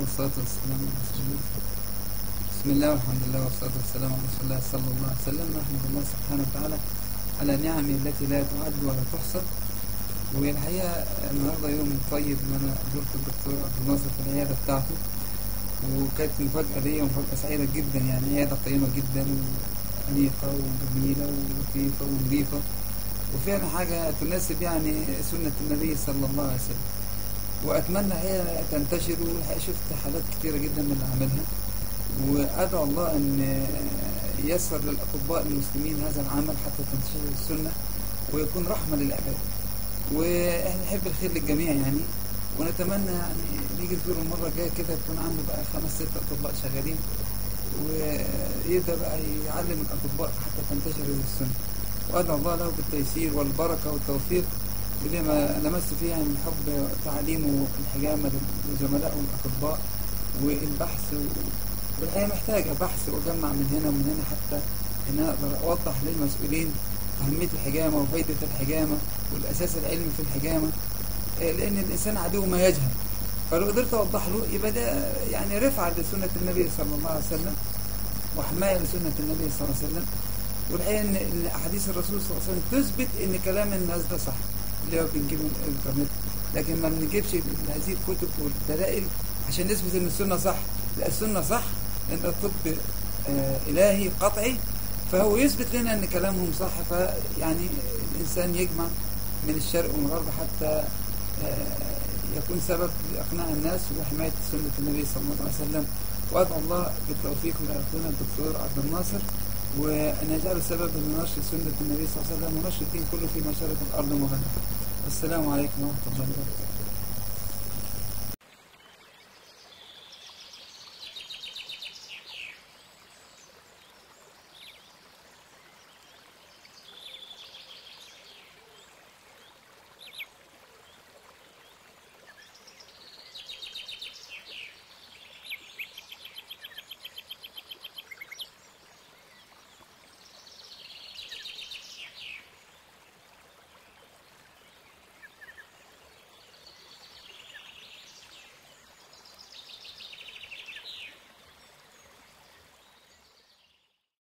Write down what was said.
والصلاة والسلام على رسول الله بسم الله والحمد لله والصلاة والسلام على رسول الله صلى الله عليه وسلم نحمد الله سبحانه وتعالى على نعمه التي لا تعد ولا تحصى والحقيقة النهاردة يوم طيب إن أنا زرت الدكتور عبد الناصر في العيادة بتاعته وكانت مفاجأة ليا ومفاجأة سعيدة جدا يعني عيادة قيمة جدا وأنيقة وجميلة ولطيفة ونظيفة وفعلا حاجة تناسب يعني سنة النبي صلى الله عليه وسلم وأتمنى هي تنتشر والحقيقة شفت حالات كتيرة جدا من اللي عاملها وأدعو الله أن ييسر للأطباء المسلمين هذا العمل حتى تنتشر السنة ويكون رحمة للعباد وإحنا نحب الخير للجميع يعني ونتمنى يعني نيجي نزور المرة الجاية كده يكون عنده بقى خمس ست أطباء شغالين ويبدأ بقى يعلم الأطباء حتى تنتشر السنة وأدعو الله له بالتيسير والبركة والتوفيق ولما لمست فيه يعني حب تعليمه الحجامة لزملائه الأطباء والبحث والحقيقة محتاجة بحث وأجمع من هنا ومن هنا حتى إن أنا أقدر أوضح للمسؤولين أهمية الحجامة وفايدة الحجامة والأساس العلمي في الحجامة لأن الإنسان عدو ما يجهل فلو قدرت أوضح له يبقى ده يعني رفعة لسنة النبي صلى الله عليه وسلم وحماية لسنة النبي صلى الله عليه وسلم والحقيقة إن إن أحاديث الرسول صلى الله عليه وسلم تثبت إن كلام الناس ده صح اللي هو بنجيبه من الإنترنت لكن ما بنجيبش هذه الكتب والدلائل عشان نثبت إن السنة صح لا السنة صح لأن الطب آه إلهي قطعي فهو يثبت لنا أن كلامهم صح فيعني الإنسان يجمع من الشرق ومن الغرب حتى آه يكون سبب لإقناع الناس وحماية سنة النبي صلى الله عليه وسلم وأدعو الله بالتوفيق لأخونا الدكتور عبد الناصر وأن يجعله سبب لنشر سنة النبي صلى الله عليه وسلم ونشر الدين كله في مشارق الأرض ومغربها السلام عليكم ورحمة الله وبركاته